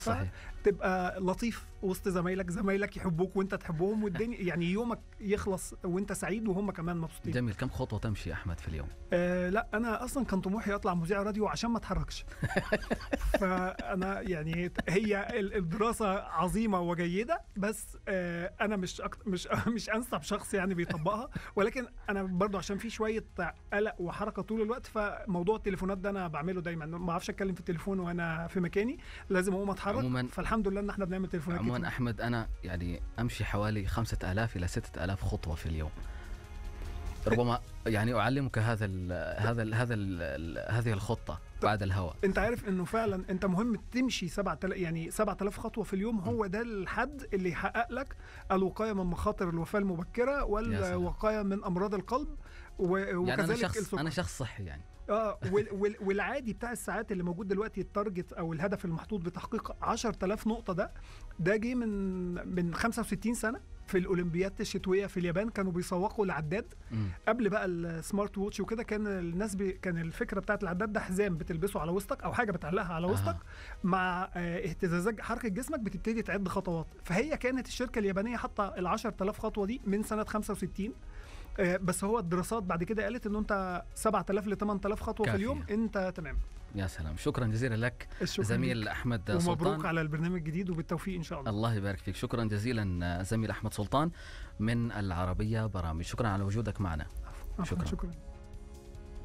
صحيح تبقى لطيف وسط زمايلك زمايلك يحبوك وانت تحبهم والدنيا يعني يومك يخلص وانت سعيد وهم كمان مبسوطين جميل كم خطوه تمشي يا احمد في اليوم آه لا انا اصلا كان طموحي اطلع مذيع راديو عشان ما اتحركش فانا يعني هي ال- الدراسه عظيمه وجيده بس آه انا مش أكتر مش مش انسب شخص يعني بيطبقها ولكن انا برضو عشان في شويه قلق وحركه طول الوقت فموضوع التليفونات ده انا بعمله دايما ما اعرفش اتكلم في التليفون وانا في مكاني لازم اقوم اتحرك عموماً- فالحمد لله ان احنا بنعمل تليفونات عموما كتير. احمد انا يعني امشي حوالي 5000 الى 6000 خطوه في اليوم ربما يعني اعلمك هذا ال هذا ال هذا ال هذه الخطه بعد الهواء انت عارف انه فعلا انت مهم تمشي 7000 يعني 7000 خطوه في اليوم هو ده الحد اللي يحقق لك الوقايه من مخاطر الوفاه المبكره يا سلام. والوقايه من امراض القلب و- يعني انا وكذلك شخص السكر انا شخص صحي يعني اه وال وال والعادي بتاع الساعات اللي موجود دلوقتي التارجت او الهدف المحطوط بتحقيق 10000 نقطه ده ده جه من من 65 سنه في الاولمبياد الشتويه في اليابان كانوا بيسوقوا العداد مم. قبل بقى السمارت ووتش وكده كان الناس بي كان الفكره بتاعت العداد ده حزام بتلبسه على وسطك او حاجه بتعلقها على آه. وسطك مع آه، اهتزازات حركه جسمك بتبتدي تعد خطوات فهي كانت الشركه اليابانيه حاطه ال 10000 خطوه دي من سنه 65 آه، بس هو الدراسات بعد كده قالت ان انت 7000 ل 8000 خطوه في كافية. اليوم انت تمام يا سلام شكرا جزيلا لك الشكر زميل ليك. احمد ومبروك سلطان على البرنامج الجديد وبالتوفيق ان شاء الله الله يبارك فيك شكرا جزيلا زميل احمد سلطان من العربيه برامج شكرا على وجودك معنا عفواً، شكراً. شكرا